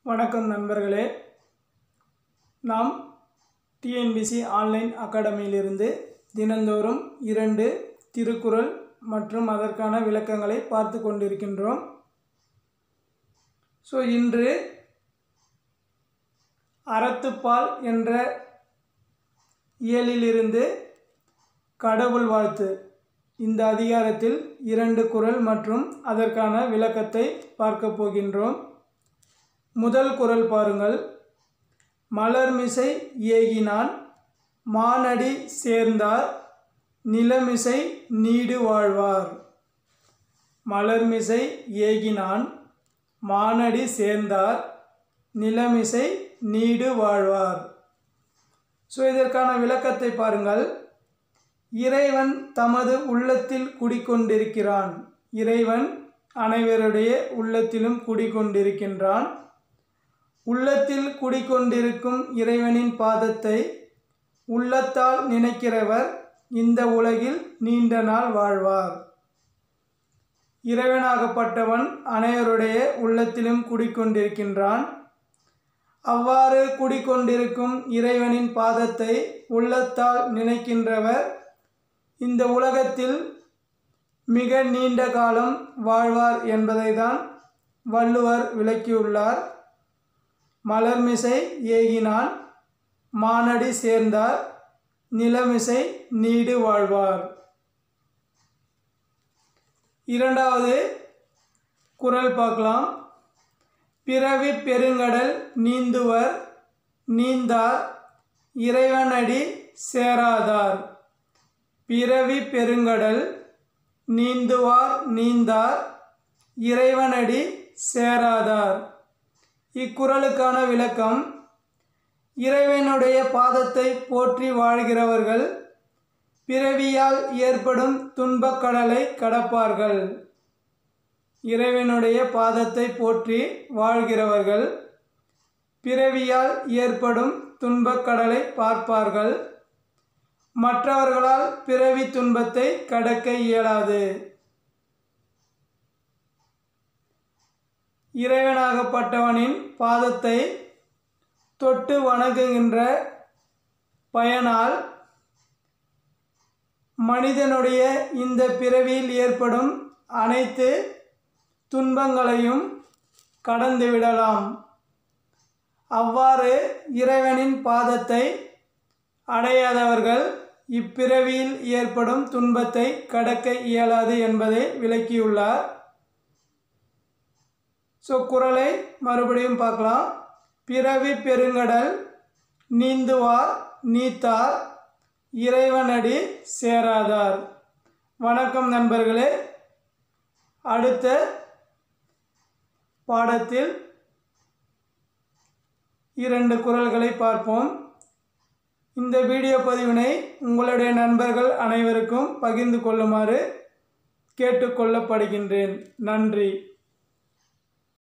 வணக்கம் நண்பர்களே நாம் டிஎன்பிசி ஆன்லைன் அகாடமியிலிருந்து தினந்தோறும் இரண்டு திருக்குறள் மற்றும் அதற்கான விளக்கங்களை பார்த்து கொண்டிருக்கின்றோம் ஸோ இன்று அறத்துப்பால் என்ற இயலிலிருந்து கடவுள் வாழ்த்து இந்த அதிகாரத்தில் இரண்டு குறள் மற்றும் அதற்கான விளக்கத்தை பார்க்க போகின்றோம் முதல் குறள் பாருங்கள் மலர்மிசை ஏகினான் மானடி சேர்ந்தார் நிலமிசை நீடு வாழ்வார் மலர்மிசை ஏகினான் மானடி சேர்ந்தார் நிலமிசை நீடு வாழ்வார் ஸோ இதற்கான விளக்கத்தை பாருங்கள் இறைவன் தமது உள்ளத்தில் குடிக்கொண்டிருக்கிறான் இறைவன் அனைவருடைய உள்ளத்திலும் குடிக்கொண்டிருக்கின்றான் உள்ளத்தில் குடிக்கொண்டிருக்கும் இறைவனின் பாதத்தை உள்ளத்தால் நினைக்கிறவர் இந்த உலகில் நீண்ட நாள் வாழ்வார் இறைவனாகப்பட்டவன் அனைவருடைய உள்ளத்திலும் குடிக்கொண்டிருக்கின்றான் அவ்வாறு குடிக்கொண்டிருக்கும் இறைவனின் பாதத்தை உள்ளத்தால் நினைக்கின்றவர் இந்த உலகத்தில் மிக நீண்ட காலம் வாழ்வார் என்பதை தான் வள்ளுவர் விளக்கியுள்ளார் மலர்மிசை ஏகினான் மானடி சேர்ந்தார் நிலமிசை நீடு வாழ்வார் இரண்டாவது குரல் பார்க்கலாம் பிறவி பெருங்கடல் நீந்துவர் நீந்தார் இறைவனடி சேராதார் பிறவி பெருங்கடல் நீந்துவார் நீந்தார் இறைவனடி சேராதார் இக்குறளுக்கான விளக்கம் இறைவனுடைய பாதத்தை போற்றி வாழ்கிறவர்கள் பிறவியால் ஏற்படும் துன்பக் கடலை கடப்பார்கள் இறைவனுடைய பாதத்தை போற்றி வாழ்கிறவர்கள் பிறவியால் ஏற்படும் துன்பக் கடலை பார்ப்பார்கள் மற்றவர்களால் பிறவி துன்பத்தை கடக்க இயலாது இறைவனாகப்பட்டவனின் பாதத்தை தொட்டு வணங்குகின்ற பயனால் மனிதனுடைய இந்த பிறவியில் ஏற்படும் அனைத்து துன்பங்களையும் கடந்து விடலாம் அவ்வாறு இறைவனின் பாதத்தை அடையாதவர்கள் இப்பிறவியில் ஏற்படும் துன்பத்தை கடக்க இயலாது என்பதை விளக்கியுள்ளார் ஸோ குரலை மறுபடியும் பார்க்கலாம் பிறவி பெருங்கடல் நீந்துவார் நீத்தார் இறைவனடி சேராதார் வணக்கம் நண்பர்களே அடுத்த பாடத்தில் இரண்டு குரல்களை பார்ப்போம் இந்த வீடியோ பதிவினை உங்களுடைய நண்பர்கள் அனைவருக்கும் பகிர்ந்து கொள்ளுமாறு கேட்டுக்கொள்ளப்படுகின்றேன் நன்றி